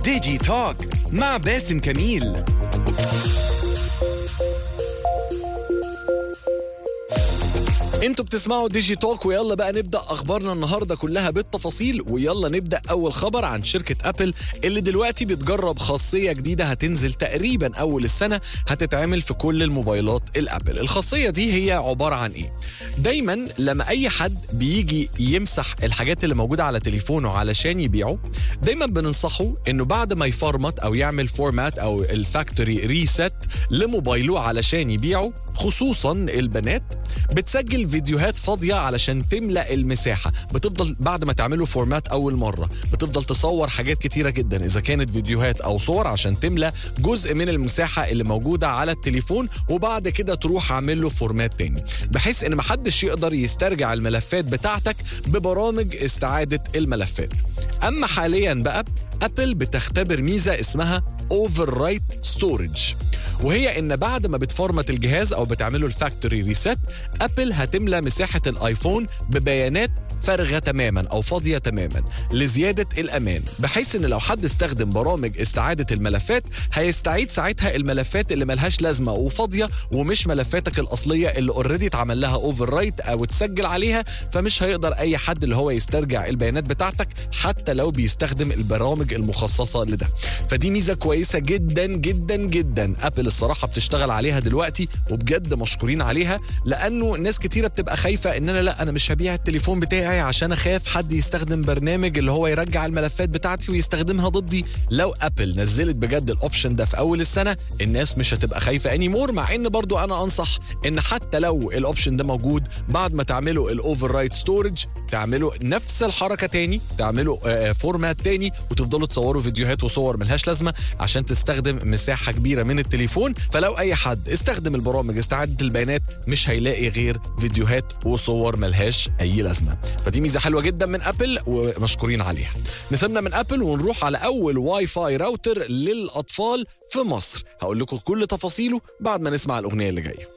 ديجي توك مع باسم كميل انتوا بتسمعوا ديجي توك ويلا بقى نبدا اخبارنا النهارده كلها بالتفاصيل ويلا نبدا اول خبر عن شركه ابل اللي دلوقتي بتجرب خاصيه جديده هتنزل تقريبا اول السنه هتتعمل في كل الموبايلات الابل الخاصيه دي هي عباره عن ايه دايما لما اي حد بيجي يمسح الحاجات اللي موجوده على تليفونه علشان يبيعه دايما بننصحه انه بعد ما يفرمت او يعمل فورمات او الفاكتوري ريست لموبايله علشان يبيعه خصوصا البنات بتسجل فيديوهات فاضية علشان تملأ المساحة بتفضل بعد ما تعمله فورمات أول مرة بتفضل تصور حاجات كتيرة جدا إذا كانت فيديوهات أو صور عشان تملأ جزء من المساحة اللي موجودة على التليفون وبعد كده تروح عامل له فورمات تاني بحيث إن محدش يقدر يسترجع الملفات بتاعتك ببرامج استعادة الملفات أما حاليا بقى أبل بتختبر ميزة اسمها اوفر رايت ستورج وهي ان بعد ما بتفرمت الجهاز او بتعمله الفاكتوري ريست ابل هتملى مساحه الايفون ببيانات فارغه تماما او فاضيه تماما لزياده الامان بحيث ان لو حد استخدم برامج استعاده الملفات هيستعيد ساعتها الملفات اللي ملهاش لازمه وفاضيه ومش ملفاتك الاصليه اللي اوريدي اتعمل لها اوفر رايت او اتسجل عليها فمش هيقدر اي حد اللي هو يسترجع البيانات بتاعتك حتى لو بيستخدم البرامج المخصصه لده فدي ميزه كويسه جدا جدا جدا ابل الصراحه بتشتغل عليها دلوقتي وبجد مشكورين عليها لانه ناس كتيره بتبقى خايفه ان انا لا انا مش هبيع التليفون بتاعي عشان اخاف حد يستخدم برنامج اللي هو يرجع الملفات بتاعتي ويستخدمها ضدي لو ابل نزلت بجد الاوبشن ده في اول السنه الناس مش هتبقى خايفه اني مور مع ان برضو انا انصح ان حتى لو الاوبشن ده موجود بعد ما تعملوا الاوفر رايت ستورج تعملوا نفس الحركه تاني تعملوا آه، فورمات تاني وتفضلوا تصوروا فيديوهات وصور ملهاش لازمه عشان تستخدم مساحه كبيره من التليفون فلو اي حد استخدم البرامج استعاده البيانات مش هيلاقي غير فيديوهات وصور ملهاش اي لازمه فدي ميزه حلوه جدا من ابل ومشكورين عليها نسيبنا من ابل ونروح على اول واي فاي راوتر للاطفال في مصر هقول لكم كل تفاصيله بعد ما نسمع الاغنيه اللي جايه